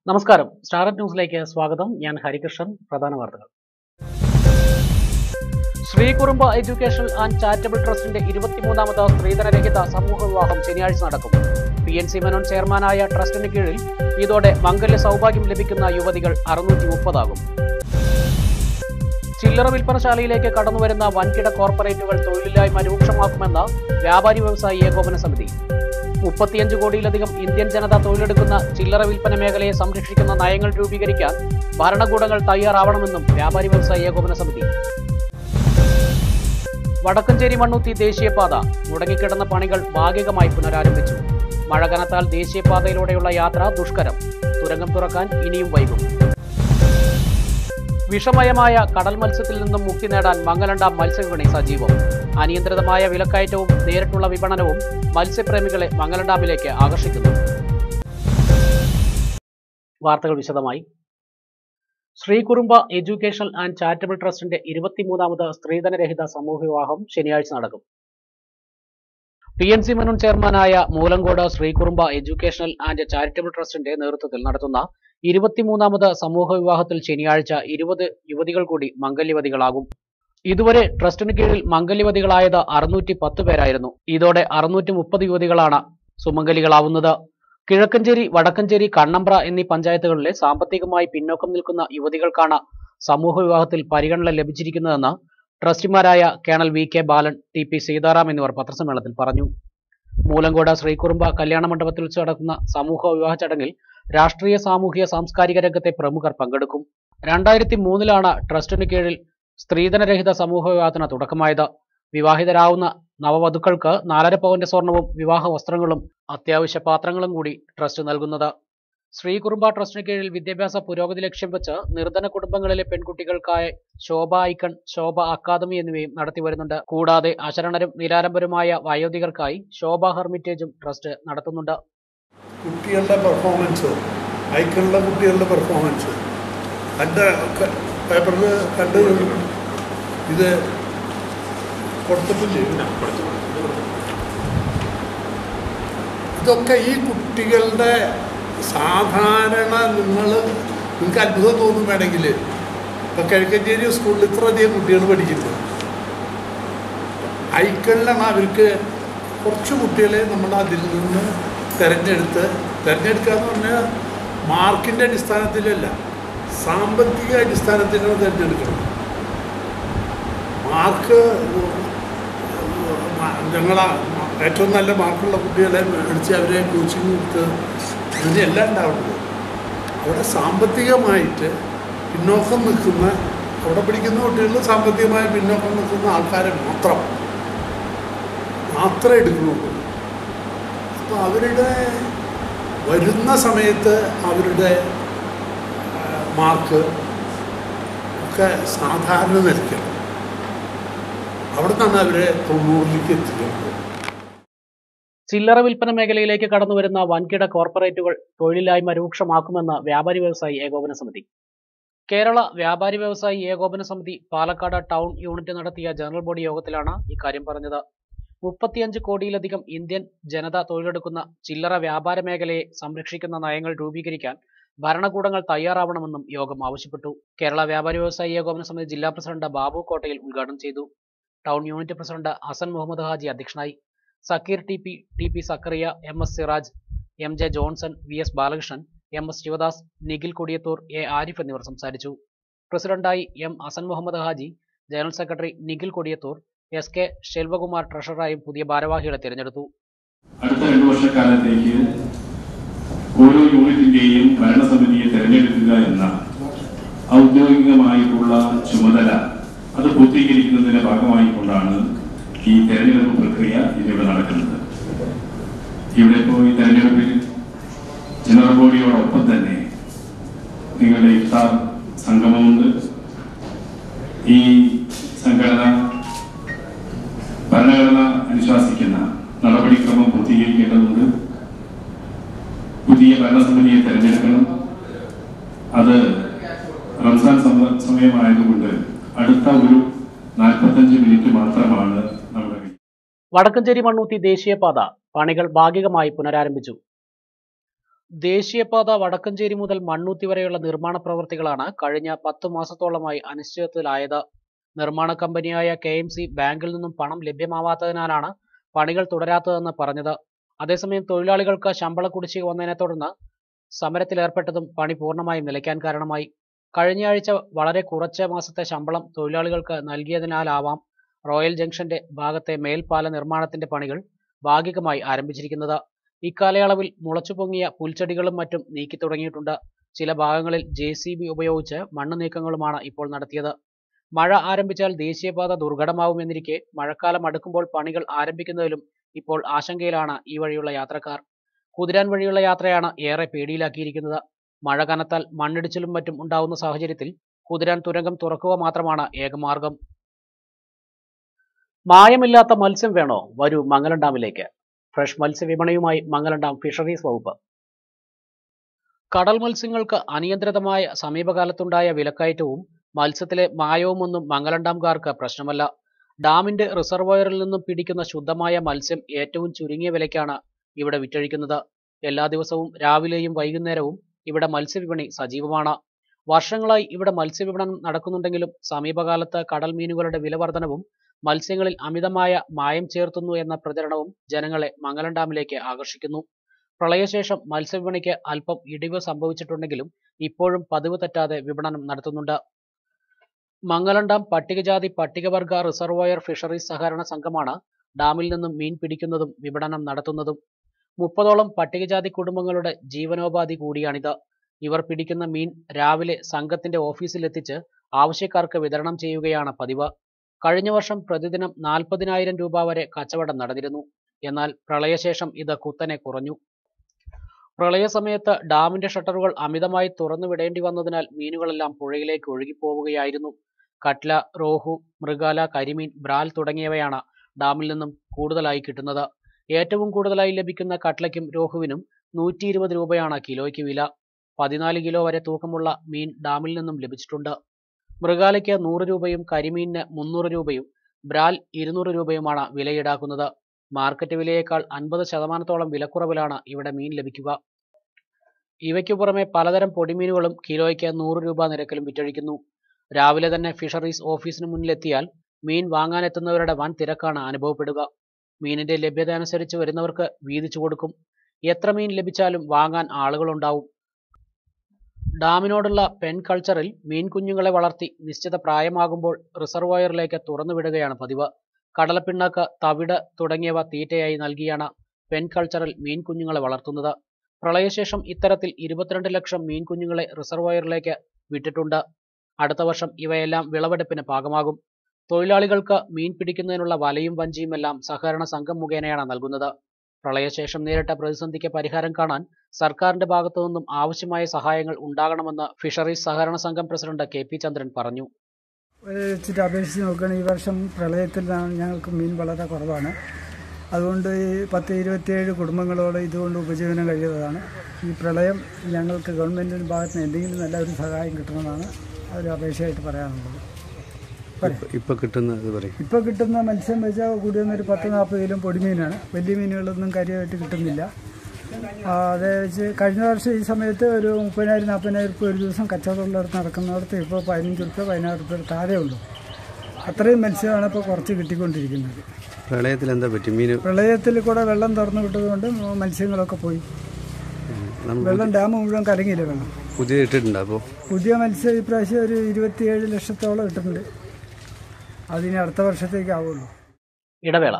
നമസ്കാരം സ്റ്റാർട്ട് ന്യൂസിലേക്ക് സ്വാഗതം ഞാൻ ഹരികൃഷ്ണൻ പ്രധാന വാർത്തകൾ ശ്രീകുറുമ്പ എഡ്യൂക്കേഷണൽ ആൻഡ് ചാരിറ്റബിൾ ട്രസ്റ്റിന്റെ ഇരുപത്തിമൂന്നാമത് സ്ത്രീധനരഹിത സമൂഹ വിവാഹം ശനിയാഴ്ച നടക്കും പി എൻ സി മേനോൻ ചെയർമാനായ ട്രസ്റ്റിന് കീഴിൽ ഇതോടെ മംഗല്യ സൗഭാഗ്യം ലഭിക്കുന്ന യുവതികൾ അറുന്നൂറ്റി മുപ്പതാകും ചില്ലറ വിൽപ്പനശാലയിലേക്ക് കടന്നുവരുന്ന വൻകിട കോർപ്പറേറ്റുകൾ തൊഴിലില്ലായ്മ രൂക്ഷമാക്കുമെന്ന് വ്യാപാരി വ്യവസായി ഏകോപന സമിതി മുപ്പത്തിയഞ്ച് കോടിയിലധികം ഇന്ത്യൻ ജനത തൊഴിലെടുക്കുന്ന ചില്ലറ വിൽപ്പന മേഖലയെ സംരക്ഷിക്കുന്ന നയങ്ങൾ രൂപീകരിക്കാൻ ഭരണകൂടങ്ങൾ തയ്യാറാവണമെന്നും വ്യാപാരി വ്യവസായി ഏകോപന സമിതി വടക്കഞ്ചേരി മണ്ണുത്തി ദേശീയപാത മുടങ്ങിക്കിടന്ന പണികൾ ഭാഗികമായി പുനരാരംഭിച്ചു മഴ കനത്താൽ ദേശീയപാതയിലൂടെയുള്ള യാത്ര ദുഷ്കരം തുരങ്കം തുറക്കാൻ ഇനിയും വൈകും വിഷമയമായ കടൽ മത്സ്യത്തിൽ നിന്നും മുക്തി നേടാൻ മംഗലണ്ട മത്സ്യവിപണി സജീവം അനിയന്ത്രിതമായ വിലക്കയറ്റവും നേരിട്ടുള്ള വിപണനവും മത്സ്യപ്രേമികളെ മംഗലം ഡാമിലേക്ക് ആകർഷിക്കുന്നു വാർത്തകൾ വിശദമായി ശ്രീകുറുമ്പ എഡ്യൂക്കേഷണൽ ആൻഡ് ചാരിറ്റബിൾ ട്രസ്റ്റിന്റെ ഇരുപത്തിമൂന്നാമത് സ്ത്രീധനരഹിത സമൂഹ വിവാഹം ശനിയാഴ്ച നടക്കും പി എൻ സി മേനോൻ ചെയർമാനായ Moolankode Sreekurumba educational and charitable ട്രസ്റ്റിന്റെ നേതൃത്വത്തിൽ നടത്തുന്ന ഇരുപത്തിമൂന്നാമത് സമൂഹ വിവാഹത്തിൽ ശനിയാഴ്ച ഇരുപത് യുവതികൾ കൂടി മംഗല്യവതികളാകും ഇതുവരെ ട്രസ്റ്റിന് കീഴിൽ മംഗല്യവതികളായത് അറുന്നൂറ്റി പത്ത് പേരായിരുന്നു ഇതോടെ അറുന്നൂറ്റി മുപ്പത് യുവതികളാണ് സുമംഗലികളാവുന്നത് കിഴക്കഞ്ചേരി വടക്കഞ്ചേരി കണ്ണമ്പ്ര എന്നീ പഞ്ചായത്തുകളിലെ സാമ്പത്തികമായി പിന്നോക്കം നിൽക്കുന്ന യുവതികൾക്കാണ് സമൂഹ വിവാഹത്തിൽ പരിഗണന ലഭിച്ചിരിക്കുന്നതെന്ന് ട്രസ്റ്റിമാരായ colonel V K Balan T P Seetharam എന്നിവർ പത്രസമ്മേളനത്തിൽ പറഞ്ഞു മൂലങ്കോട് ശ്രീകുറുമ്പ കല്യാണ മണ്ഡപത്തിൽ വെച്ച് നടക്കുന്ന സമൂഹ വിവാഹ ചടങ്ങിൽ രാഷ്ട്രീയ സാമൂഹിക സാംസ്കാരിക രംഗത്തെ പ്രമുഖർ പങ്കെടുക്കും രണ്ടായിരത്തി മൂന്നിലാണ് ട്രസ്റ്റിന് കീഴിൽ സ്ത്രീധനരഹിത സമൂഹ വിവാഹത്തിന് തുടക്കമായത് വിവാഹിതരാവുന്ന നവവധുക്കൾക്ക് നാലര പവന്റെ സ്വർണവും വിവാഹ വസ്ത്രങ്ങളും അത്യാവശ്യ പാത്രങ്ങളും കൂടി ട്രസ്റ്റ് നൽകുന്നത് ശ്രീകുറുമ്പ ട്രസ്റ്റിന് കീഴിൽ വിദ്യാഭ്യാസ പുരോഗതി ലക്ഷ്യം വെച്ച് നിർധന കുടുംബങ്ങളിലെ പെൺകുട്ടികൾക്കായി ശോഭ ഐക്കൺ ശോഭ അക്കാദമി എന്നിവയും നടത്തി വരുന്നുണ്ട് കൂടാതെ അശരണരും നിരാലംബരുമായ വയോധികർക്കായി ശോഭ ഹെർമിറ്റേജും ട്രസ്റ്റ് നടത്തുന്നുണ്ട് കുട്ടികളുടെ പെർഫോമൻസ് ഐക്കണിലെ കുട്ടികളുടെ പെർഫോമൻസ് എൻ്റെ പേപ്പറിൽ കണ്ട് ഇത് കൊടുത്തിട്ടില്ലേ ഇതൊക്കെ ഈ കുട്ടികളുടെ സാധാരണ നിങ്ങൾ നിങ്ങൾക്ക് അത്ഭുതം തോന്നും വേണമെങ്കിൽ ഇപ്പം കിഴക്കഞ്ചേരി സ്കൂളിൽ ഇത്രയധികം കുട്ടികൾ പഠിക്കുന്നത് ഐക്കണിലാണ് അവർക്ക് കുറച്ച് കുട്ടികളെ നമ്മൾ അതിൽ നിന്ന് തിരഞ്ഞെടുത്ത് തിരഞ്ഞെടുക്കുക എന്ന് പറഞ്ഞാൽ മാർക്കിൻ്റെ അടിസ്ഥാനത്തിലല്ല സാമ്പത്തിക അടിസ്ഥാനത്തിലാണ് തിരഞ്ഞെടുക്കണം മാർക്ക് ഞങ്ങളെ ഏറ്റവും നല്ല മാർക്കുള്ള കുട്ടികളെ മേടിച്ച് അവരെ കോച്ചിങ് കൊടുത്ത് ഇതിനെല്ലാം ഉണ്ടാവുന്നത് അവിടെ സാമ്പത്തികമായിട്ട് പിന്നോക്കം നിൽക്കുന്ന അവിടെ പഠിക്കുന്ന കുട്ടികൾ സാമ്പത്തികമായി പിന്നോക്കം നിൽക്കുന്ന ആൾക്കാരെ മാത്രം മാത്രമേ എടുക്കുന്നുള്ളൂ അപ്പോൾ അവരുടെ വരുന്ന സമയത്ത് അവരുടെ ആ, മാർക്ക് ഒക്കെ സാധാരണ നിലയ്ക്കണം അവിടെ നിന്നാണ് അവരെ തൊണ്ണൂറിലേക്ക് എത്തിക്കുന്നത് ചില്ലറ വിൽപ്പന മേഖലയിലേക്ക് കടന്നുവരുന്ന വൻകിട കോർപ്പറേറ്റുകൾ തൊഴിലില്ലായ്മ രൂക്ഷമാക്കുമെന്ന് വ്യാപാരി വ്യവസായി ഏകോപന സമിതി കേരള വ്യാപാരി വ്യവസായി ഏകോപന സമിതി പാലക്കാട് ടൗൺ യൂണിറ്റ് നടത്തിയ ജനറൽ ബോഡി യോഗത്തിലാണ് ഇക്കാര്യം പറഞ്ഞത് മുപ്പത്തിയഞ്ച് കോടിയിലധികം ഇന്ത്യൻ ജനത തൊഴിലെടുക്കുന്ന ചില്ലറ വ്യാപാര മേഖലയെ സംരക്ഷിക്കുന്ന നയങ്ങൾ രൂപീകരിക്കാൻ ഭരണകൂടങ്ങൾ തയ്യാറാവണമെന്നും യോഗം ആവശ്യപ്പെട്ടു കേരള വ്യാപാരി വ്യവസായി ഏകോപന സമിതി ജില്ലാ പ്രസിഡന്റ് ബാബു കോട്ടയിൽ ഉദ്ഘാടനം ചെയ്തു town unit president Hassan Muhammad Haji അധ്യക്ഷനായി Zakir T P T P Zachariah M S Siraj M J Johnson V S Balakrishnan M S Sivadas Nikhil Kodiyathur A Arif എന്നിവർ സംസാരിച്ചു പ്രസിഡന്റായി M Hassan Muhammad Haji general secretary Nikhil Kodiyathur S K Selvakumar ട്രഷററായും പുതിയ ഭാരവാഹികളെ തിരഞ്ഞെടുത്തു അടുത്ത രണ്ടു വർഷക്കാലത്തേക്ക് ഓരോ യൂണിറ്റിന്റെയും ഭരണസമിതിയെ തെരഞ്ഞെടുക്കുക എന്ന ഔദ്യോഗികമായിട്ടുള്ള ചുമതല അത് പൂർത്തീകരിക്കുന്നതിന്റെ ഭാഗമായിക്കൊണ്ടാണ് ഈ തെരഞ്ഞെടുപ്പ് പ്രക്രിയ ഇതിവിടെ നടക്കുന്നത് ഇവിടെ ഇപ്പോൾ ഈ തെരഞ്ഞെടുപ്പിൽ ജനറൽ ബോഡിയോടൊപ്പം തന്നെ നിങ്ങളുടെ ഇഫ്താർ സംഗമമുണ്ട് ഈ സംഘടന ഭരണഘടന അനുശാസിക്കുന്ന നടപടിക്രമം പൂർത്തീകരിക്കേണ്ടതുണ്ട് പുതിയ ഭരണസമിതിയെ തെരഞ്ഞെടുക്കണം അത് റംസാൻ സമ- സമയമായതുകൊണ്ട് അടുത്ത ഒരു നാൽപ്പത്തഞ്ച് മിനിറ്റ് മാത്രമാണ് നമ്മുടെ കയ്യിൽ. വടക്കഞ്ചേരി മണ്ണൂത്തി ദേശീയപാത പണികൾ ഭാഗികമായി പുനരാരംഭിച്ചു ദേശീയപാത വടക്കഞ്ചേരി മുതൽ മണ്ണൂത്തി വരെയുള്ള നിർമ്മാണ പ്രവൃത്തികളാണ് കഴിഞ്ഞ പത്തു മാസത്തോളമായി അനിശ്ചിതത്വത്തിലായത് നിർമ്മാണ കമ്പനിയായ കെ എം സി ബാങ്കിൽ നിന്നും പണം ലഭ്യമാവാത്തതിനാലാണ് പണികൾ തുടരാത്തതെന്ന് പറഞ്ഞത് അതേസമയം തൊഴിലാളികൾക്ക് ശമ്പള കുടിശ്ശിക വന്നതിനെ തുടർന്ന് സമരത്തിലേർപ്പെട്ടതും പണി പൂർണ്ണമായും നിലയ്ക്കാൻ കാരണമായി കഴിഞ്ഞയാഴ്ച വളരെ കുറച്ച് മാസത്തെ ശമ്പളം തൊഴിലാളികൾക്ക് നൽകിയതിനാലാവാം റോയൽ ജംഗ്ഷന്റെ ഭാഗത്തെ മേൽപ്പാല നിർമ്മാണത്തിന്റെ പണികൾ ഭാഗികമായി ആരംഭിച്ചിരിക്കുന്നത് ഇക്കാലയളവിൽ മുളച്ചുപൊങ്ങിയ പുൽച്ചെടികളും മറ്റും നീക്കി തുടങ്ങിയിട്ടുണ്ട് ചില ഭാഗങ്ങളിൽ ജെ സി ബി ഉപയോഗിച്ച് മണ്ണ് നീക്കങ്ങളുമാണ് ഇപ്പോൾ നടത്തിയത് മഴ ആരംഭിച്ചാൽ ദേശീയപാത ദുർഘടമാവുമെന്നിരിക്കെ മഴക്കാലം അടുക്കുമ്പോൾ പണികൾ ആരംഭിക്കുന്നതിലും ഇപ്പോൾ ആശങ്കയിലാണ് ഈ വഴിയുള്ള യാത്രക്കാർ കുതിരാൻ വഴിയുള്ള യാത്രയാണ് ഏറെ പേടിയിലാക്കിയിരിക്കുന്നത് മഴ കനത്താൽ മണ്ണിടിച്ചിലും മറ്റും ഉണ്ടാവുന്ന സാഹചര്യത്തിൽ കുതിരാൻ തുരങ്കം തുറക്കുക മാത്രമാണ് ഏകമാർഗം മായമില്ലാത്ത മത്സ്യം വേണോ വരൂ മംഗലം ഡാമിലേക്ക് ഫ്രഷ് മത്സ്യവിപണിയുമായി മംഗലം ഡാം ഫിഷറീസ് വകുപ്പ് കടൽ മത്സ്യങ്ങൾക്ക് അനിയന്ത്രിതമായ സമീപകാലത്തുണ്ടായ വിലക്കയറ്റവും മത്സ്യത്തിലെ മായവുമൊന്നും മംഗലം ഡാംകാർക്ക് പ്രശ്നമല്ല ഡാമിന്റെ റിസർവോയറിൽ നിന്നും പിടിക്കുന്ന ശുദ്ധമായ മത്സ്യം ഏറ്റവും ചുരുങ്ങിയ വിലയ്ക്കാണ് ഇവിടെ വിറ്റഴിക്കുന്നത് എല്ലാ ദിവസവും രാവിലെയും വൈകുന്നേരവും ഇവിടെ മത്സ്യവിപണി സജീവമാണ് വർഷങ്ങളായി ഇവിടെ മത്സ്യവിപണനം നടക്കുന്നുണ്ടെങ്കിലും സമീപകാലത്ത് കടൽ മീനുകളുടെ വില വർധനവും മത്സ്യങ്ങളിൽ അമിതമായ മായം ചേർത്തുന്നു എന്ന പ്രചരണവും ജനങ്ങളെ മംഗലം ഡാമിലേക്ക് ആകർഷിക്കുന്നു പ്രളയശേഷം മത്സ്യവിപണിക്ക് അല്പം ഇടിവ് സംഭവിച്ചിട്ടുണ്ടെങ്കിലും ഇപ്പോഴും പതിവ് തെറ്റാതെ വിപണനം നടത്തുന്നുണ്ട് മംഗലം ഡാം പട്ടികജാതി പട്ടികവർഗ റിസർവോയർ ഫിഷറീസ് സഹകരണ സംഘമാണ് ഡാമിൽ നിന്നും മീൻ പിടിക്കുന്നതും വിപണനം നടത്തുന്നതും മുപ്പതോളം പട്ടികജാതി കുടുംബങ്ങളുടെ ജീവനോപാധി കൂടിയാണിത് ഇവർ പിടിക്കുന്ന മീൻ രാവിലെ സംഘത്തിന്റെ ഓഫീസിലെത്തിച്ച് ആവശ്യക്കാർക്ക് വിതരണം ചെയ്യുകയാണ് പതിവ് കഴിഞ്ഞ വർഷം പ്രതിദിനം നാൽപ്പതിനായിരം രൂപ വരെ കച്ചവടം നടന്നിരുന്നു എന്നാൽ പ്രളയശേഷം ഇത് കുത്തനെ കുറഞ്ഞു പ്രളയ സമയത്ത് ഡാമിന്റെ ഷട്ടറുകൾ അമിതമായി തുറന്നു വിടേണ്ടി വന്നതിനാൽ മീനുകളെല്ലാം പുഴയിലേക്ക് ഒഴുകിപ്പോവുകയായിരുന്നു കട്ല റോഹു മൃഗാല കരിമീൻ ബ്രാൽ തുടങ്ങിയവയാണ് ഡാമിൽ നിന്നും കൂടുതലായി കിട്ടുന്നത് ഏറ്റവും കൂടുതലായി ലഭിക്കുന്ന കട്ലയ്ക്കും രോഹുവിനും നൂറ്റി ഇരുപത് രൂപയാണ് കിലോയ്ക്ക് വില പതിനാല് കിലോ വരെ തൂക്കമുള്ള മീൻ ഡാമിൽ നിന്നും ലഭിച്ചിട്ടുണ്ട് മൃഗാലയ്ക്ക് നൂറ് രൂപയും കരിമീനിന് മുന്നൂറ് രൂപയും ബ്രാൽ ഇരുന്നൂറ് രൂപയുമാണ് വില ഈടാക്കുന്നത് മാർക്കറ്റ് വിലയേക്കാൾ അൻപത് ശതമാനത്തോളം വിലക്കുറവിലാണ് ഇവിടെ മീൻ ലഭിക്കുക ഇവയ്ക്കു പുറമെ പലതരം പൊടിമീനുകളും കിലോയ്ക്ക് നൂറ് രൂപ നിരക്കിലും വിറ്റഴിക്കുന്നു രാവിലെ തന്നെ ഫിഷറീസ് ഓഫീസിന് മുന്നിലെത്തിയാൽ മീൻ വാങ്ങാനെത്തുന്നവരുടെ വൻ തിരക്കാണ് അനുഭവപ്പെടുക മീനിന്റെ ലഭ്യത അനുസരിച്ച് വരുന്നവർക്ക് വീതിച്ചു കൊടുക്കും എത്ര മീൻ ലഭിച്ചാലും വാങ്ങാൻ ആളുകളുണ്ടാവും ഡാമിനോടുള്ള പെൻ കൾച്ചറിൽ മീൻ കുഞ്ഞുങ്ങളെ വളർത്തി നിശ്ചിത പ്രായമാകുമ്പോൾ റിസർവോയറിലേക്ക് തുറന്നുവിടുകയാണ് പതിവ് കടലപ്പിണ്ണാക്ക് തവിട് തുടങ്ങിയവ തീറ്റയായി നൽകിയാണ് പെൻ കൾച്ചറിൽ മീൻ കുഞ്ഞുങ്ങളെ വളർത്തുന്നത് പ്രളയശേഷം ഇത്തരത്തിൽ ഇരുപത്തിരണ്ട് ലക്ഷം മീൻ കുഞ്ഞുങ്ങളെ റിസർവോയറിലേക്ക് വിട്ടിട്ടുണ്ട് അടുത്ത വർഷം ഇവയെല്ലാം വിളവെടുപ്പിന് പാകമാകും തൊഴിലാളികൾക്ക് മീൻ പിടിക്കുന്നതിനുള്ള വലയും വഞ്ചിയുമെല്ലാം സഹകരണ സംഘം മുഖേനയാണ് നൽകുന്നത് പ്രളയശേഷം നേരിട്ട പ്രതിസന്ധിക്ക് പരിഹാരം കാണാൻ സർക്കാരിന്റെ ഭാഗത്തു നിന്നും ആവശ്യമായ സഹായങ്ങൾ ഉണ്ടാകണമെന്ന് ഫിഷറീസ് സഹകരണ സംഘം പ്രസിഡന്റ് കെ പി ചന്ദ്രൻ പറഞ്ഞു വെച്ചിട്ട് അപേക്ഷിച്ച് നോക്കുകയാണെങ്കിൽ ഈ വർഷം പ്രളയത്തിൽ ഞങ്ങൾക്ക് മീൻ വളരെ കുറവാണ് അതുകൊണ്ട് ഈ പത്ത് ഇരുപത്തിയേഴ് കുടുംബങ്ങളോട് ഇതുകൊണ്ട് ഉപജീവനം കഴിയുന്നതാണ് ഈ പ്രളയം ഞങ്ങൾക്ക് ഗവൺമെൻറ്റിൻ്റെ ഭാഗത്ത് നിന്ന് എന്തെങ്കിലും നല്ല ഒരു സഹായം കിട്ടണമെന്നാണ് ഒരു അപേക്ഷയായിട്ട് പറയാനുള്ളത് ഇപ്പൊ കിട്ടുന്ന ഇത് പറയും ഇപ്പോൾ കിട്ടുന്ന മത്സ്യം വെച്ചാൽ കൂടി വന്നൊരു പത്ത് നാൽപ്പത് കിലോ പൊടിമീനാണ് വലിയ മീനുകളൊന്നും കാര്യമായിട്ട് കിട്ടുന്നില്ല ആ, അത് വെച്ച് കഴിഞ്ഞ വർഷം ഈ സമയത്ത് ഒരു മുപ്പതിനായിരം നാൽപ്പതിനായിരം രൂപ ഒരു ദിവസം കച്ചവടമുള്ളിടത്ത് നടക്കുന്നിടത്ത് ഇപ്പോൾ പതിനഞ്ച് റുപ്യ പതിനാറ് റുപ്യ താഴെ ഉള്ളൂ അത്രയും മത്സ്യമാണ് ഇപ്പോൾ കുറച്ച് കിട്ടിക്കൊണ്ടിരിക്കുന്നത് പ്രളയത്തിൽ എന്താ പറ്റി മീൻ പ്രളയത്തിൽ കൂടെ വെള്ളം തുറന്നു വിട്ടതുകൊണ്ട് മത്സ്യങ്ങളൊക്കെ പോയി നമ്മൾ വെള്ളം ഡാം മുഴുവൻ കലങ്ങിയില്ല വെള്ളം പുതിയ ഇട്ടിട്ടുണ്ട് അപ്പോൾ പുതിയ മത്സ്യം ഇപ്രാവശ്യം ഒരു ഇരുപത്തിയേഴ് ലക്ഷത്തോളം ഇട്ടിട്ടുണ്ട് അതിന് അടുത്ത വർഷത്തേക്ക് ആവുള്ളൂ ഇടവേള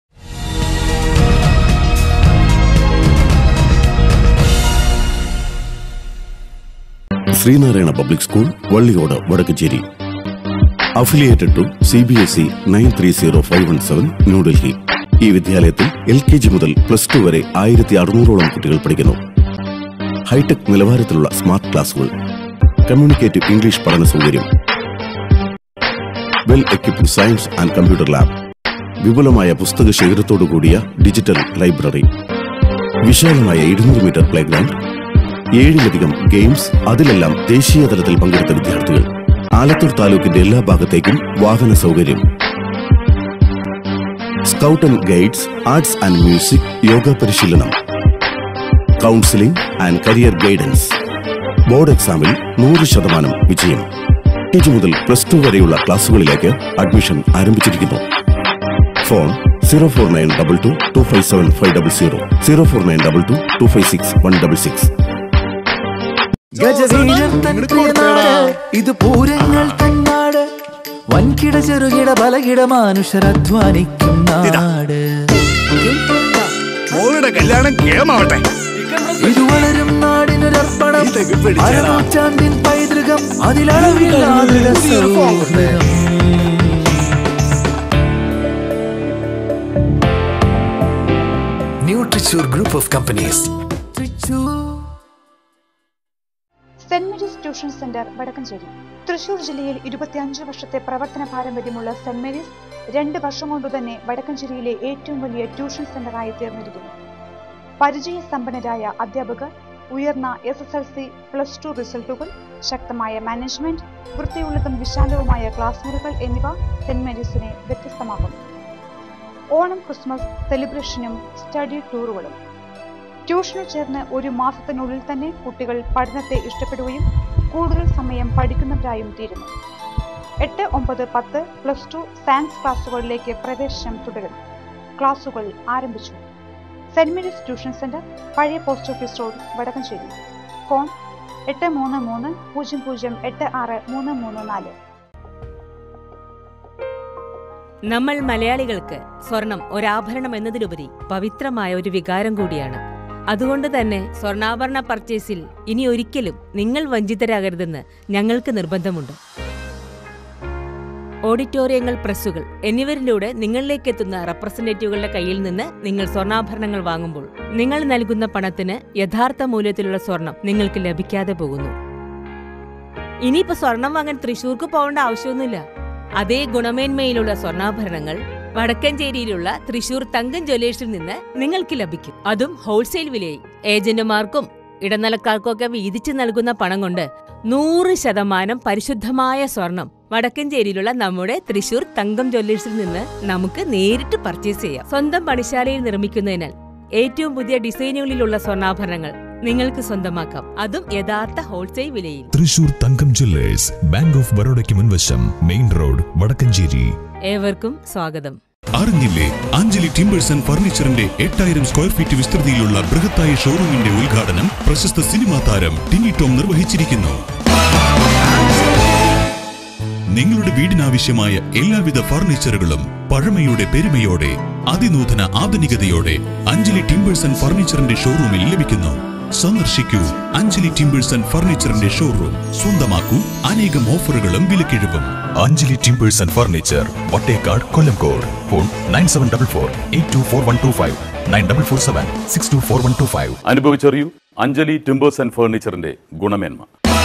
Sree Narayana public school Valliyode Vadakkanchery affiliated to C B S E nine three zero five one seven New Delhi ഈ വിദ്യാലയത്തിൽ എൽ കെ ജി മുതൽ പ്ലസ് ടു വരെ ആയിരത്തി അറുന്നൂറോളം കുട്ടികൾ പഠിക്കുന്നു ഹൈടെക് നിലവാരത്തിലുള്ള സ്മാർട്ട് ക്ലാസുകൾ കമ്മ്യൂണിക്കേറ്റീവ് ഇംഗ്ലീഷ് പഠന സൗകര്യം well equipped science and computer lab വിപുലമായ പുസ്തക ശേഖരത്തോടു കൂടിയ ഡിജിറ്റൽ ലൈബ്രറി വിശാലമായ ഇരുന്നൂറ് മീറ്റർ പ്ലേ ഗ്രൗണ്ട് ഏഴിലധികം ഗെയിംസ് അതിലെല്ലാം ദേശീയ തലത്തിൽ പങ്കെടുത്ത വിദ്യാർത്ഥികൾ ആലത്തൂർ താലൂക്കിന്റെ എല്ലാ ഭാഗത്തേക്കും വാഹന സൗകര്യം scout and guides arts and music yoga പരിശീലനം counselling and career guidance board എക്സാമിൽ നൂറ് ശതമാനം വിജയം കെ ജി മുതൽ പ്ലസ് ടു വരെയുള്ള ക്ലാസുകളിലേക്ക് അഡ്മിഷൻ ആരംഭിച്ചിരിക്കുന്നു phone zero four nine double two two five seven five double zero zero four nine double two two five six one double six ഗജവീരൻ തൻ പ്രിയനാട് ഇത് പൂരങ്ങൾ തന്നാട് വൻകിട ചെറുകിട ബലകിട മനുഷ്യർ അധ്വാനിക്കും നാട് മോളുടെ കല്യാണം കേമാവട്ടെ ഇത് വളരും നാടിനൊരർപ്പണം അരനൂറ്റാണ്ടിൻ പൈതൃകം അതിലളവില്ലാതെ സൗഹൃദം ന്യൂട്രിച്ചൂർ group of companies saint Mary's tuition centre Vadakkanchery Thrissur ജില്ലയിൽ ഇരുപത്തിയഞ്ച് വർഷത്തെ പ്രവർത്തന പാരമ്പര്യമുള്ള സെന്റ് മേരീസ് രണ്ട് വർഷം കൊണ്ട് തന്നെ വടക്കഞ്ചേരിയിലെ ഏറ്റവും വലിയ ട്യൂഷൻ സെന്ററായി തീർന്നിരിക്കുന്നു പരിചയസമ്പന്നരായ അധ്യാപകർ ഉയർന്ന S S L C plus two റിസൾട്ടുകൾ ശക്തമായ മാനേജ്മെന്റ് വൃത്തിയുള്ളതും വിശാലവുമായ ക്ലാസ് മുറികൾ എന്നിവ സെന്റ് മേരീസിനെ വ്യത്യസ്തമാക്കുന്നു ഓണം ക്രിസ്മസ് സെലിബ്രേഷനും സ്റ്റഡി ടൂറുകളും ട്യൂഷന് ചേർന്ന് ഒരു മാസത്തിനുള്ളിൽ തന്നെ കുട്ടികൾ പഠനത്തെ ഇഷ്ടപ്പെടുകയും കൂടുതൽ സമയം പഠിക്കുന്നവരായും തീരുന്നു എട്ട് ഒമ്പത് പത്ത് പ്ലസ് ടു സയൻസ് ക്ലാസുകളിലേക്ക് പ്രവേശനം തുടരുന്നു ക്ലാസുകൾ ആരംഭിച്ചു സെന്റ് മേരീസ് ട്യൂഷൻ സെന്റർ പഴയ post office road Vadakkanchery phone എട്ട് മൂന്ന് മൂന്ന് പൂജ്യം പൂജ്യം എട്ട് ആറ് മൂന്ന് മൂന്ന് നാല് നമ്മൾ മലയാളികൾക്ക് സ്വർണം ഒരാഭരണം എന്നതിലുപരി പവിത്രമായ ഒരു വികാരം കൂടിയാണ് അതുകൊണ്ട് തന്നെ സ്വർണ്ണാഭരണ പർച്ചേസിൽ ഇനി ഒരിക്കലും നിങ്ങൾ വഞ്ചിതരാകരുതെന്ന് ഞങ്ങൾക്ക് നിർബന്ധമുണ്ട് ഓഡിറ്റോറിയങ്ങൾ പ്രസ്സുകൾ എന്നിവരിലൂടെ നിങ്ങളിലേക്ക് എത്തുന്ന റെപ്രസെന്റേറ്റീവുകളുടെ കയ്യിൽ നിന്ന് നിങ്ങൾ സ്വർണ്ണാഭരണങ്ങൾ വാങ്ങുമ്പോൾ നിങ്ങൾ നൽകുന്ന പണത്തിന് യഥാർത്ഥ മൂല്യത്തിലുള്ള സ്വർണം നിങ്ങൾക്ക് ലഭിക്കാതെ പോകുന്നു ഇനിയിപ്പോ സ്വർണം വാങ്ങാൻ തൃശൂർക്ക് പോകേണ്ട ആവശ്യമൊന്നുമില്ല അതേ ഗുണമേന്മയിലുള്ള സ്വർണ്ണാഭരണങ്ങൾ വടക്കഞ്ചേരിയിലുള്ള തൃശൂർ തങ്കം ജ്വല്ലേഴ്സിൽ നിന്ന് നിങ്ങൾക്ക് ലഭിക്കും അതും ഹോൾസെയിൽ വിലയിൽ ഏജന്റുമാർക്കും ഇടനിലക്കാർക്കും ഒക്കെ വീതിച്ചു നൽകുന്ന പണം കൊണ്ട് നൂറ് ശതമാനം പരിശുദ്ധമായ സ്വർണം വടക്കഞ്ചേരിയിലുള്ള നമ്മുടെ തൃശൂർ തങ്കം ജ്വല്ലേഴ്സിൽ നിന്ന് നമുക്ക് നേരിട്ട് പർച്ചേസ് ചെയ്യാം സ്വന്തം പണിശാലയിൽ നിർമ്മിക്കുന്നതിനാൽ ഏറ്റവും പുതിയ ഡിസൈനുകളിലുള്ള സ്വർണ്ണാഭരണങ്ങൾ നിങ്ങൾക്ക് സ്വന്തമാക്കാം അതും യഥാർത്ഥ ഹോൾസെയിൽ വിലയിൽ Thrissur Thankam jewellers bank of ബറോഡയ്ക്ക് മുൻവശം മെയിൻ റോഡ് വടക്കഞ്ചേരി ഏവർക്കും സ്വാഗതം അറിഞ്ഞില്ലേ അഞ്ജലി ടിമ്പേഴ്സ് ആൻഡ് ഫർണിച്ചറിന്റെ എട്ടായിരം സ്ക്വയർ ഫീറ്റ് വിസ്തൃതിയിലുള്ള ബൃഹത്തായ ഷോറൂമിന്റെ ഉദ്ഘാടനം പ്രശസ്ത സിനിമാ താരം ടിനി ടോം നിർവഹിച്ചിരിക്കുന്നു നിങ്ങളുടെ വീടിനാവശ്യമായ എല്ലാവിധ ഫർണിച്ചറുകളും പഴമയുടെ പെരുമയോടെ അതിനൂതന ആധുനികതയോടെ അഞ്ജലി ടിമ്പേഴ്സ് ആൻഡ് ഫർണിച്ചറിന്റെ ഷോറൂമിൽ ലഭിക്കുന്നു സന്ദർശിക്കൂ അഞ്ജലി ടിമ്പേഴ്സ് ആൻഡ് ഫർണിച്ചറിന്റെ ഷോറൂം സ്വന്തമാക്കൂ അനേകം ഓഫറുകളും വിലക്കിഴിവും Anjali timbers and furniture Vattekkad Kollengode phone nine seven double four eight two four one two five nine double four seven six two four one two five അനുഭവിച്ചറിയൂ അഞ്ജലി ടിമ്പേഴ്സ് ആൻഡ് ഫർണിച്ചറിന്റെ ഗുണമേന്മ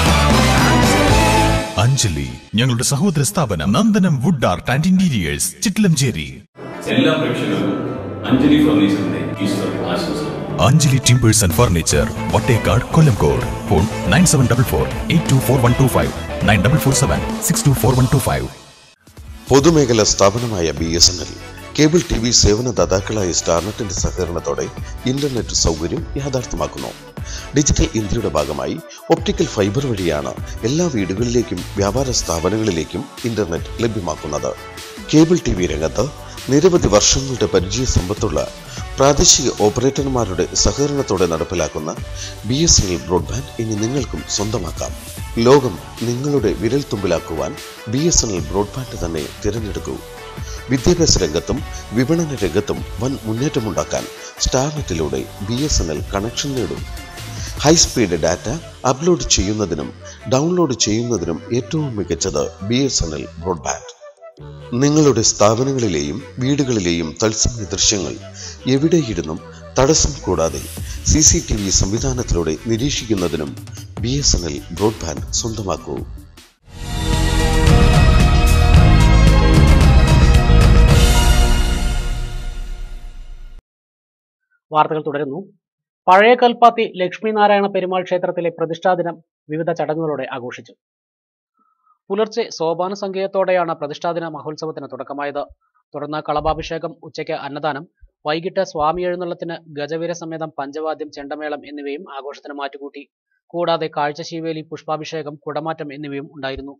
അഞ്ജലി ഞങ്ങളുടെ സഹോദര സ്ഥാപനം Nandanam wood art and interiors Chittilamchery എല്ലാ പ്രേക്ഷകർക്കും അഞ്ജലി ഫർണിച്ചറിന്റെ ഈസ്റ്റർ ആശംസകൾ Anjali timbers and furniture Vattekkad Kollengode phone nine seven double four eight two four one two five nine double four seven six two four one two five പൊതുമേഖലാ സ്ഥാപനമായ B S N L cable T V സേവനദാതാക്കളായ സ്റ്റാർനെറ്റിന്റെ സഹകരണത്തോടെ internet സൗകര്യം യാഥാർത്ഥ്യമാക്കുന്നു digital ഇന്ത്യയുടെ ഭാഗമായി optical fibre വഴിയാണ് എല്ലാ വീടുകളിലേക്കും വ്യാപാര സ്ഥാപനങ്ങളിലേക്കും ഇന്റർനെറ്റ് ലഭ്യമാക്കുന്നത് കേബിൾ ടി വി രംഗത്ത് നിരവധി വർഷങ്ങളുടെ പരിചയ സമ്പത്തുള്ള പ്രാദേശിക ഓപ്പറേറ്റർമാരുടെ സഹകരണത്തോടെ നടപ്പിലാക്കുന്ന B S N L broadband ഇനി നിങ്ങൾക്കും സ്വന്തമാക്കാം ലോകം നിങ്ങളുടെ വിരൽത്തുമ്പിലാക്കുവാൻ B S N L broadband തന്നെ തിരഞ്ഞെടുക്കൂ വിദ്യാഭ്യാസ രംഗത്തും വിപണന രംഗത്തും വൻ മുന്നേറ്റമുണ്ടാക്കാൻ സ്റ്റാർനെറ്റിലൂടെ B S N L connection നേടും ഹൈസ്പീഡ് ഡാറ്റ അപ്ലോഡ് ചെയ്യുന്നതിനും ഡൗൺലോഡ് ചെയ്യുന്നതിനും ഏറ്റവും മികച്ചത് B S N L broadband നിങ്ങളുടെ സ്ഥാപനങ്ങളിലെയും വീടുകളിലെയും തത്സമയ ദൃശ്യങ്ങൾ എവിടെയിരുന്നും തടസ്സം കൂടാതെ സി സി ടി വി സംവിധാനത്തിലൂടെ നിരീക്ഷിക്കുന്നതിനും B S N L broadband സ്വന്തമാക്കൂ വാർത്തകൾ തുടരുന്നു പഴയ കൽപ്പാത്തി ലക്ഷ്മിനാരായണ പെരുമാൾ ക്ഷേത്രത്തിലെ പ്രതിഷ്ഠാദിനം വിവിധ ചടങ്ങുകളോടെ ആഘോഷിച്ചു പുലർച്ചെ സോപാന സംഗീതത്തോടെയാണ് പ്രതിഷ്ഠാദിന മഹോത്സവത്തിന് തുടക്കമായത് തുടർന്ന് കളഭാഭിഷേകം ഉച്ചയ്ക്ക് അന്നദാനം വൈകിട്ട് സ്വാമി എഴുന്നള്ളത്തിന് ഗജവീര സമേതം പഞ്ചവാദ്യം ചെണ്ടമേളം എന്നിവയും ആഘോഷത്തിന് മാറ്റുകൂട്ടി കൂടാതെ കാഴ്ചശീവേലി പുഷ്പാഭിഷേകം കുടമാറ്റം എന്നിവയും ഉണ്ടായിരുന്നു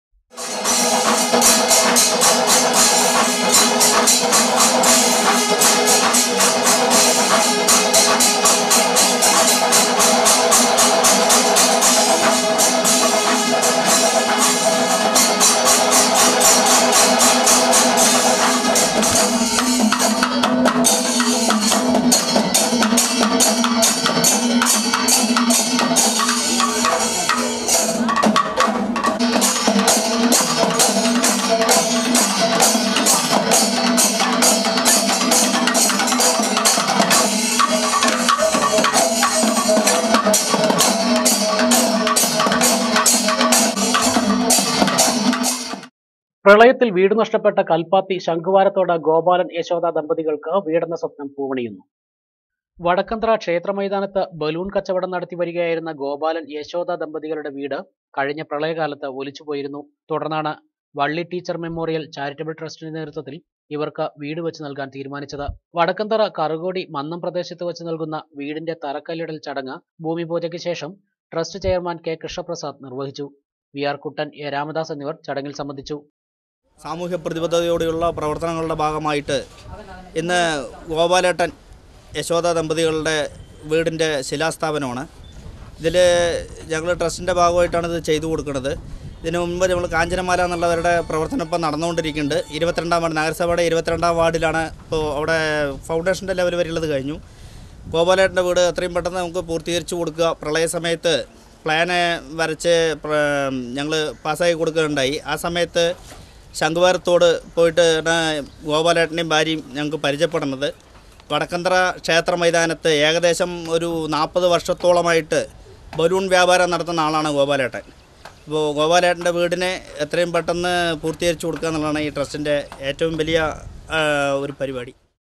പ്രളയത്തിൽ വീട് നഷ്ടപ്പെട്ട കൽപ്പാത്തി ശംഖുവാരത്തോട് ഗോപാലൻ യശോദ ദമ്പതികൾക്ക് വീടെന്ന സ്വപ്നം പൂവണിയുന്നു വടക്കന്തറ ക്ഷേത്ര മൈതാനത്ത് ബലൂൺ കച്ചവടം നടത്തി വരികയായിരുന്ന ഗോപാലൻ യശോദ ദമ്പതികളുടെ വീട് കഴിഞ്ഞ പ്രളയകാലത്ത് ഒലിച്ചുപോയിരുന്നു തുടർന്നാണ് വള്ളി ടീച്ചർ മെമ്മോറിയൽ ചാരിറ്റബിൾ ട്രസ്റ്റിന്റെ നേതൃത്വത്തിൽ ഇവർക്ക് വീട് വെച്ച് നൽകാൻ തീരുമാനിച്ചത് വടക്കന്തറ കറുകോടി മന്നം പ്രദേശത്ത് വെച്ച് നൽകുന്ന വീടിന്റെ തറക്കല്ലിടൽ ചടങ്ങ് ഭൂമി പൂജയ്ക്ക് ശേഷം ട്രസ്റ്റ് ചെയർമാൻ കെ കൃഷ്ണപ്രസാദ് നിർവഹിച്ചു V R Kuttan A Ramadas എന്നിവർ ചടങ്ങിൽ സംബന്ധിച്ചു സാമൂഹ്യ പ്രതിബദ്ധതയോടെയുള്ള പ്രവർത്തനങ്ങളുടെ ഭാഗമായിട്ട് ഇന്ന് ഗോപാലേട്ടൻ യശോദ ദമ്പതികളുടെ വീടിൻ്റെ ശിലാസ്ഥാപനമാണ് ഇതിൽ ഞങ്ങൾ ട്രസ്റ്റിൻ്റെ ഭാഗമായിട്ടാണ് ഇത് ചെയ്തു കൊടുക്കുന്നത് ഇതിനു മുമ്പ് നമ്മൾ കാഞ്ചനമാല എന്നുള്ളവരുടെ പ്രവർത്തനം ഇപ്പോൾ നടന്നുകൊണ്ടിരിക്കുന്നുണ്ട് ഇരുപത്തിരണ്ടാം വാർഡ് നഗരസഭയുടെ ഇരുപത്തിരണ്ടാം വാർഡിലാണ് ഇപ്പോൾ അവിടെ ഫൗണ്ടേഷൻ്റെ ലെവൽ വരെയുള്ളത് കഴിഞ്ഞു ഗോപാലേട്ടൻ്റെ വീട് എത്രയും പെട്ടെന്ന് നമുക്ക് പൂർത്തീകരിച്ചു കൊടുക്കുക പ്രളയ സമയത്ത് പ്ലാന് വരച്ച് ഞങ്ങൾ പാസ്സാക്കി കൊടുക്കുകയുണ്ടായി ആ സമയത്ത് ശംഖുവാരത്തോട് പോയിട്ട് ഗോപാലേട്ടനെയും ഭാര്യയും ഞങ്ങൾക്ക് പരിചയപ്പെടുന്നത് വടക്കന്തറ ക്ഷേത്ര മൈതാനത്ത് ഏകദേശം ഒരു നാൽപ്പത് വർഷത്തോളമായിട്ട് ബലൂൺ വ്യാപാരം നടത്തുന്ന ആളാണ് ഗോപാലേട്ടൻ അപ്പോൾ ഗോപാലേട്ടൻ്റെ വീടിനെ എത്രയും പെട്ടെന്ന് പൂർത്തീകരിച്ചു കൊടുക്കുക എന്നുള്ളതാണ് ഈ ട്രസ്റ്റിൻ്റെ ഏറ്റവും വലിയ ആ, ഒരു പരിപാടി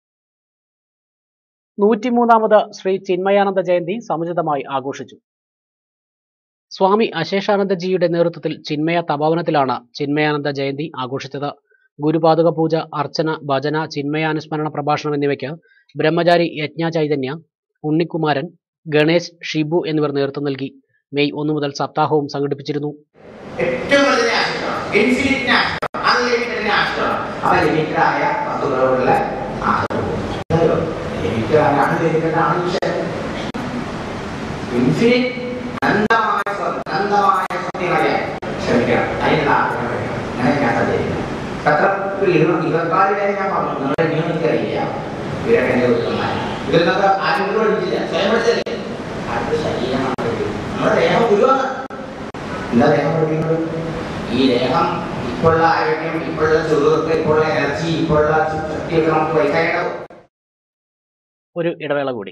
നൂറ്റിമൂന്നാമത് ശ്രീ ചിന്മയാനന്ദ ജയന്തി സമുചിതമായി ആഘോഷിച്ചു സ്വാമി അശേഷാനന്ദജിയുടെ നേതൃത്വത്തിൽ ചിന്മയ തപോവനത്തിലാണ് ചിന്മയാനന്ദ ജയന്തി ആഘോഷിച്ചത് ഗുരുപാതുക പൂജ അർച്ചന ഭജന ചിന്മയാനുസ്മരണ പ്രഭാഷണം എന്നിവയ്ക്ക് ബ്രഹ്മചാരി യജ്ഞ ചൈതന്യ ഉണ്ണിക്കുമാരൻ ഗണേശ് ഷിബു എന്നിവർ നേതൃത്വം നൽകി മെയ് ഒന്ന് മുതൽ സപ്താഹവും സംഘടിപ്പിച്ചിരുന്നു ഏറ്റവും വലുതിനെ ആശ്രയിക്കണം ഇൻഫിനിറ്റിനെ ആശ്രയിക്കണം അൺലിമിറ്റഡിനെ ആശ്രയിക്കണം അപ്പൊ ലിമിറ്റഡായ വസ്തുക്കളോടുള്ള ആഗ്രഹം ലിമിറ്റഡാണ് ലിമിറ്റഡാണ് വിഷയം ഇൻഫിനിറ്റ് അനന്തമായ സ്വ- അനന്തമായ സത്യങ്ങളെ ക്ഷമിക്കണം അതിനുള്ള ആഗ്രഹം വേണം അങ്ങനെ ഞാൻ സഞ്ചരിക്കണം അത്ര ഇരുപത്തിനാല് വരെ ഞാൻ പറഞ്ഞു നിങ്ങളെ ഇനിയും എനിക്കറിയില്ല ഇവരൊക്കെ എന്റെ ഉത്തമന്മാർ ഇതിൽ നിന്നൊക്കെ ആരെങ്കിലും പഠിച്ചില്ല സ്വയം പഠിച്ചല്ലേ അത് ശരീരമാണ് നമ്മുടെ ദേഹം ഗുരുവാണ് എന്താ ദേഹം പഠിക്കുന്നത് ഈ ദേഹം ഇപ്പോഴുള്ള ആരോഗ്യം ഇപ്പോഴുള്ള ചുറുക്ക് ഇപ്പോഴുള്ള എനർജി ഇപ്പോഴുള്ള ശക്തിയൊക്കെ നമുക്ക് വൈകാണ്ടാവും ഒരു ഇടവേള കൂടി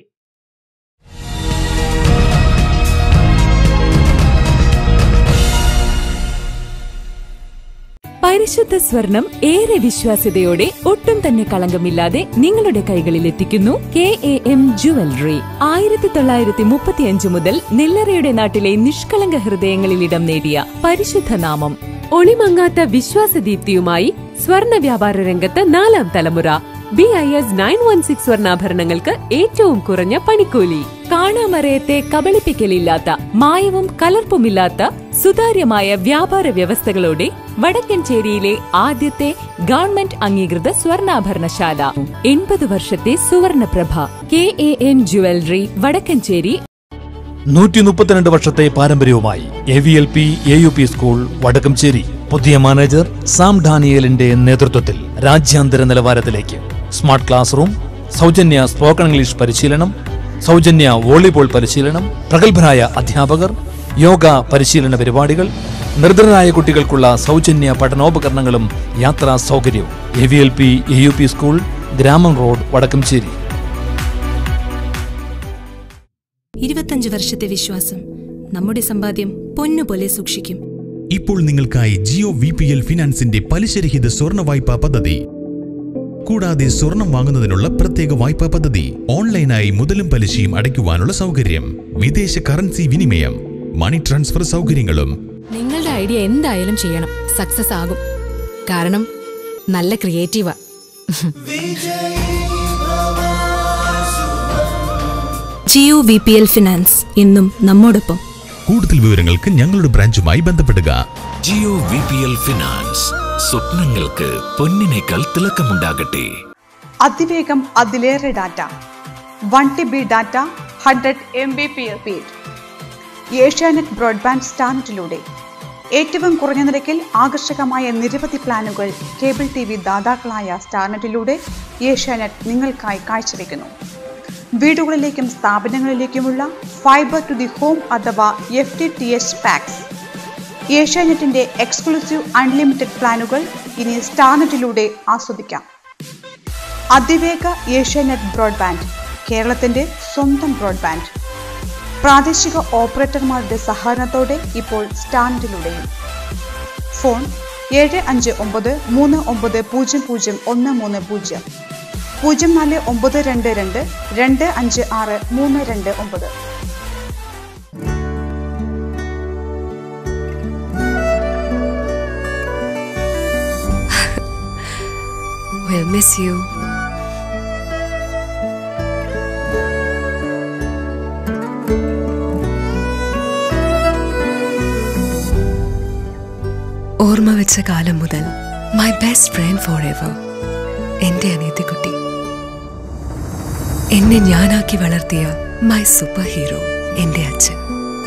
പരിശുദ്ധ സ്വർണം ഏറെ വിശ്വാസ്യതയോടെ ഒട്ടും തന്നെ കളങ്കമില്ലാതെ നിങ്ങളുടെ കൈകളിൽ എത്തിക്കുന്നു കെ എ എം ജുവലറി ആയിരത്തി തൊള്ളായിരത്തി മുപ്പത്തിയഞ്ച് മുതൽ നെല്ലറയുടെ നാട്ടിലെ നിഷ്കളങ്ക ഹൃദയങ്ങളിൽ ഇടം നേടിയ പരിശുദ്ധ നാമം ഒളിമങ്ങാത്ത വിശ്വാസദീപ്തിയുമായി സ്വർണ വ്യാപാര രംഗത്ത് നാലാം തലമുറ B I S nine one six സ്വർണ്ണാഭരണങ്ങൾക്ക് ഏറ്റവും കുറഞ്ഞ പണിക്കൂലി കാണാമറയത്തെ കബളിപ്പിക്കലില്ലാത്ത മായവും കലർപ്പുമില്ലാത്ത സുതാര്യമായ വ്യാപാര വ്യവസ്ഥകളോടെ വടക്കൻചേരിയിലെ ആദ്യത്തെ ഗവൺമെന്റ് അംഗീകൃത സ്വർണ്ണാഭരണശാല എൺപത് വർഷത്തെ സുവർണപ്രഭ K A N jewellery Vadakkanchery നൂറ്റി മുപ്പത്തിരണ്ട് വർഷത്തെ പാരമ്പര്യവുമായി A V L P A U P school Vadakkancherry പുതിയ മാനേജർ സാം ഡാനിയലിന്റെ നേതൃത്വത്തിൽ രാജ്യാന്തര നിലവാരത്തിലേക്ക് സ്മാർട്ട് ക്ലാസ് റൂം സൗജന്യ സ്പോക്കൺ ഇംഗ്ലീഷ് പരിശീലനം സൗജന്യ വോളിബോൾ പരിശീലനം പ്രഗത്ഭരായ അധ്യാപകർ യോഗ പരിശീലന പരിപാടികൾ നിർധനരായ കുട്ടികൾക്കുള്ള സൗജന്യ പഠനോപകരണങ്ങളും യാത്രാ സൗകര്യവും A V L P A U P school ഗ്രാമം റോഡ് വടക്കംചേരി ഇരുപത്തഞ്ച് വർഷത്തെ വിശ്വാസം നമ്മുടെ സമ്പാദ്യം പൊന്നുപോലെ സൂക്ഷിക്കും ഇപ്പോൾ നിങ്ങൾക്കായി ജിയോ വി പി എൽ ഫിനാൻസിന്റെ പലിശരഹിത സ്വർണ്ണ വായ്പാ പദ്ധതി കൂടാതെ സ്വർണം വാങ്ങുന്നതിനുള്ള പ്രത്യേക വായ്പാ പദ്ധതി ഓൺലൈനായി മുതലും പലിശയും അടയ്ക്കുവാനുള്ള സൗകര്യം വിദേശ കറൻസി വിനിമയം മണി ട്രാൻസ്ഫർ സൗകര്യങ്ങളും നിങ്ങളുടെ ഐഡിയ എന്തായാലും ചെയ്യണം സക്സസ് ആകും കാരണം നല്ല ക്രിയേറ്റീവാ വിജയ് ഭവ Jio V P L finance ഇന്നും നമ്മോടൊപ്പം കൂടുതൽ വിവരങ്ങൾക്ക് ഞങ്ങളുടെ ബ്രാഞ്ചുമായി ബന്ധപ്പെടുക Jio V P L finance സ്വപ്നങ്ങൾക്ക് പൊന്നിനേക്കാൾ തിളക്കമുണ്ടാകട്ടെ അതിവേഗം അതിലേറെ data one T B data hundred M B P speed Asianet broadband സ്റ്റാൻഡിലൂടെ ഏറ്റവും കുറഞ്ഞ നിരക്കിൽ ആകർഷകമായ നിരവധി പ്ലാനുകൾ കേബിൾ ടി വി ദാതാക്കളായ സ്റ്റാർനെറ്റിലൂടെ ഏഷ്യാനെറ്റ് നിങ്ങൾക്കായി കാഴ്ചവെക്കുന്നു വീടുകളിലേക്കും സ്ഥാപനങ്ങളിലേക്കുമുള്ള ഫൈബർ ടു ദി ഹോം അഥവാ F T T H packs ഏഷ്യാനെറ്റിന്റെ എക്സ്ക്ലൂസീവ് അൺലിമിറ്റഡ് പ്ലാനുകൾ ഇനി സ്റ്റാർനെറ്റിലൂടെ ആസ്വദിക്കാം അതിവേഗ ഏഷ്യാനെറ്റ് ബ്രോഡ്ബാൻഡ് കേരളത്തിന്റെ സ്വന്തം ബ്രോഡ്ബാൻഡ് പ്രാദേശിക ഓപ്പറേറ്റർമാരുടെ സഹകരണത്തോടെ ഇപ്പോൾ സ്റ്റാൻഡിലൂടെയും ഫോൺ ഏഴ് അഞ്ച് ഒമ്പത് മൂന്ന് ഒമ്പത് പൂജ്യം പൂജ്യം ഒന്ന് മൂന്ന് പൂജ്യം പൂജ്യം നാല് ഒമ്പത് രണ്ട് രണ്ട് രണ്ട് അഞ്ച് ആറ് മൂന്ന് രണ്ട് ഒമ്പത് We'll miss you. ഓർമ്മ വെച്ച കാലം മുതൽ my best friend forever എന്റെ അനിയത്തിക്കുട്ടി എന്നെ ഞാനാക്കി വളർത്തിയ മൈ സൂപ്പർ ഹീറോ എന്റെ അച്ഛൻ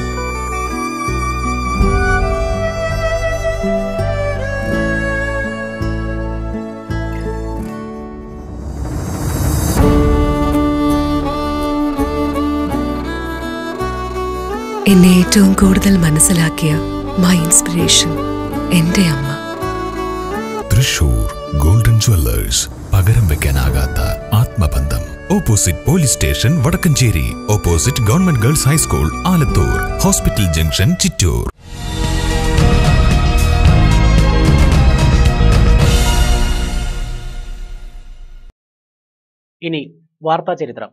എന്നെ ഏറ്റവും കൂടുതൽ മനസ്സിലാക്കിയ മൈ ഇൻസ്പിറേഷൻ എന്റെ അമ്മ തൃശൂർ ഗോൾഡൻ ജ്വല്ലേഴ്സ് പകരം വെക്കാനാകാത്ത ആത്മബന്ധം opposite police station Vadakkanchery opposite government girls high school Alathur hospital junction Chittur ഇനി വാർത്താ ചരിത്രം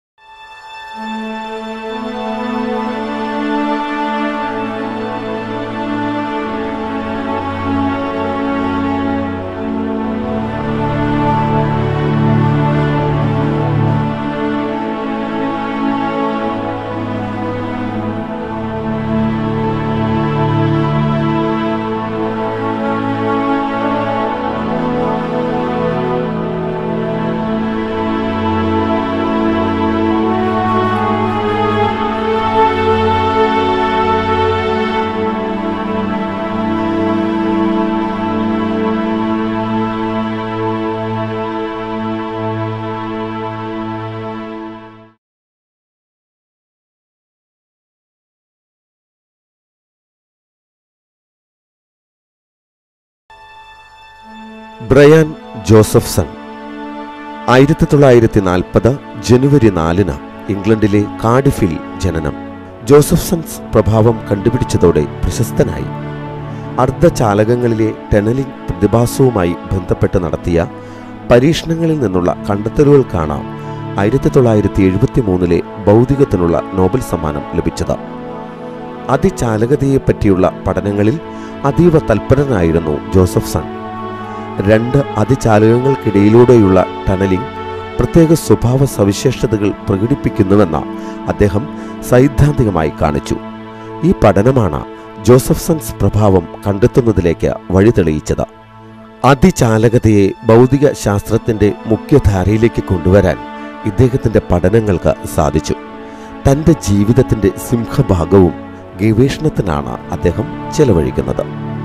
ബ്രയാൻ ജോസഫ്സൺ ആയിരത്തി തൊള്ളായിരത്തി നാൽപ്പത് ജനുവരി നാലിന് ഇംഗ്ലണ്ടിലെ കാഡിഫിൽ ജനനം ജോസഫ്സൺസ് പ്രഭാവം കണ്ടുപിടിച്ചതോടെ പ്രശസ്തനായി അർദ്ധചാലകങ്ങളിലെ ടെനലിംഗ് പ്രതിഭാസവുമായി ബന്ധപ്പെട്ട് നടത്തിയ പരീക്ഷണങ്ങളിൽ നിന്നുള്ള കണ്ടെത്തലുകൾക്കാണ് ആയിരത്തി തൊള്ളായിരത്തി എഴുപത്തി മൂന്നിലെ ഭൗതികത്തിനുള്ള നോബൽ സമ്മാനം ലഭിച്ചത് അതിചാലകതയെപ്പറ്റിയുള്ള പഠനങ്ങളിൽ അതീവ തൽപരനായിരുന്നു ജോസഫ്സൺ രണ്ട് അതിചാലകങ്ങൾക്കിടയിലൂടെയുള്ള ടണലിംഗ് പ്രത്യേക സ്വഭാവ സവിശേഷതകൾ പ്രകടിപ്പിക്കുന്നുവെന്ന് അദ്ദേഹം സൈദ്ധാന്തികമായി കാണിച്ചു ഈ പഠനമാണ് ജോസഫ്സൺസ് പ്രഭാവം കണ്ടെത്തുന്നതിലേക്ക് വഴിതെളിയിച്ചത് അതിചാലകതയെ ഭൗതിക ശാസ്ത്രത്തിന്റെ മുഖ്യധാരയിലേക്ക് കൊണ്ടുവരാൻ ഇദ്ദേഹത്തിന്റെ പഠനങ്ങൾക്ക് സാധിച്ചു തന്റെ ജീവിതത്തിന്റെ സിംഹഭാഗവും ഗവേഷണത്തിനാണ് അദ്ദേഹം ചെലവഴിക്കുന്നത്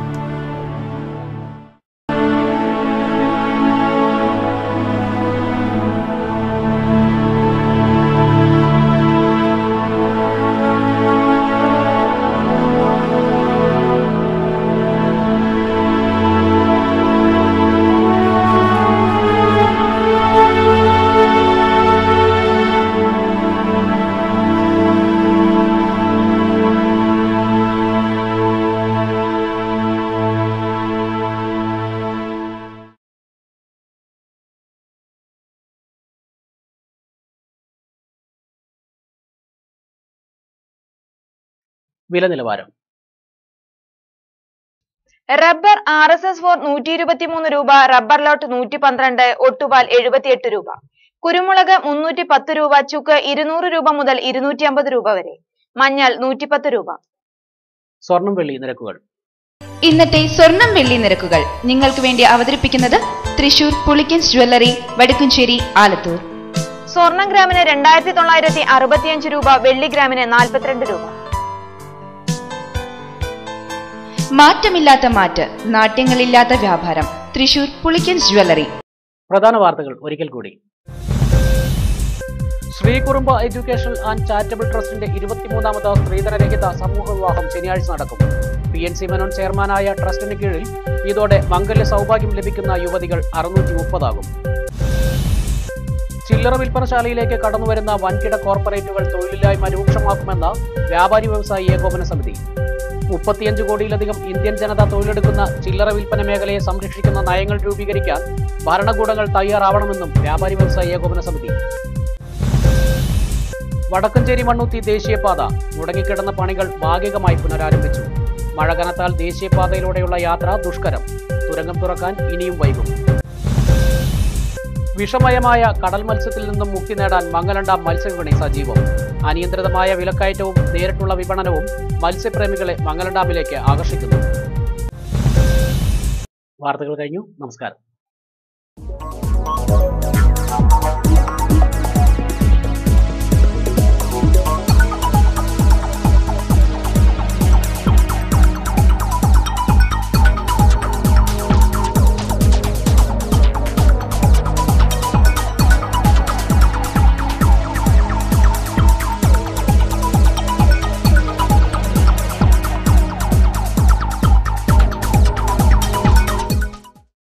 വില നിലവാരം rubber R S S four നൂറ്റി ഇരുപത്തിമൂന്ന് രൂപ റബ്ബർ ലോട്ട് നൂറ്റി പന്ത്രണ്ട് ഒട്ടുപാൽ എഴുപത്തിയെട്ട് രൂപ കുരുമുളക് മുന്നൂറ്റി പത്ത് രൂപ ചുക്ക് ഇരുന്നൂറ് രൂപ മുതൽ ഇരുന്നൂറ്റി അമ്പത് രൂപ വരെ മഞ്ഞൾ നൂറ്റിപ്പത്ത് രൂപ സ്വർണം വെള്ളി നിരക്കുകൾ ഇന്നത്തെ സ്വർണം വെള്ളി നിരക്കുകൾ നിങ്ങൾക്ക് വേണ്ടി അവതരിപ്പിക്കുന്നത് തൃശൂർ പുളിക്കൻസ് ജ്വല്ലറി വടക്കുംചേരി ആലത്തൂർ സ്വർണം ഗ്രാമിന് രണ്ടായിരത്തി തൊള്ളായിരത്തി അറുപത്തിയഞ്ച് രൂപ വെള്ളി ഗ്രാമിന് നാൽപ്പത്തിരണ്ട് രൂപ മാറ്റമില്ലാത്ത മാറ്റ് നാട്യങ്ങളില്ലാത്ത വ്യാപാരം തൃശൂർ പുളിക്കൻസ് ജ്വല്ലറി പ്രധാന വാർത്തകൾ ഒരിക്കൽ കൂടി ശ്രീകുറുമ്പ എഡ്യൂക്കേഷണൽ ആൻഡ് ചാരിറ്റബിൾ ട്രസ്റ്റിന്റെ ഇരുപത്തിമൂന്നാമത് സ്ത്രീധനരഹിത സമൂഹ വിവാഹം ശനിയാഴ്ച നടക്കും പി എൻ സി മേനോൻ ചെയർമാനായ ട്രസ്റ്റിന് കീഴിൽ ഇതോടെ മംഗല്യ സൗഭാഗ്യം ലഭിക്കുന്ന യുവതികൾ അറുന്നൂറ്റി മുപ്പതാകും ചില്ലറ വിൽപ്പനശാലയിലേക്ക് കടന്നുവരുന്ന വൻകിട കോർപ്പറേറ്റുകൾ തൊഴിലില്ലായ്മ രൂക്ഷമാക്കുമെന്ന വ്യാപാരി വ്യവസായി ഏകോപന സമിതി മുപ്പത്തിയഞ്ച് കോടിയിലധികം ഇന്ത്യൻ ജനത തൊഴിലെടുക്കുന്ന ചില്ലറ വിൽപ്പന മേഖലയെ സംരക്ഷിക്കുന്ന നയങ്ങൾ രൂപീകരിക്കാൻ ഭരണകൂടങ്ങൾ തയ്യാറാവണമെന്നും വ്യാപാരി വ്യവസായി ഏകോപന സമിതി വടക്കഞ്ചേരി മണ്ണുത്തി ദേശീയപാത മുടങ്ങിക്കിടന്ന പണികൾ ഭാഗികമായി പുനരാരംഭിച്ചു മഴ കനത്താൽ ദേശീയപാതയിലൂടെയുള്ള യാത്ര ദുഷ്കരം തുരങ്കം തുറക്കാൻ ഇനിയും വൈകും വിഷമയമായ കടൽ മത്സ്യത്തിൽ നിന്നും മുക്തി നേടാൻ മംഗലണ്ട മത്സ്യവിപണി സജീവം അനിയന്ത്രിതമായ വിലക്കയറ്റവും നേരിട്ടുള്ള വിപണനവും മത്സ്യപ്രേമികളെ മംഗലം ഡാമിലേക്ക് ആകർഷിക്കുന്നു വാർത്തകൾ കഴിഞ്ഞു നമസ്കാരം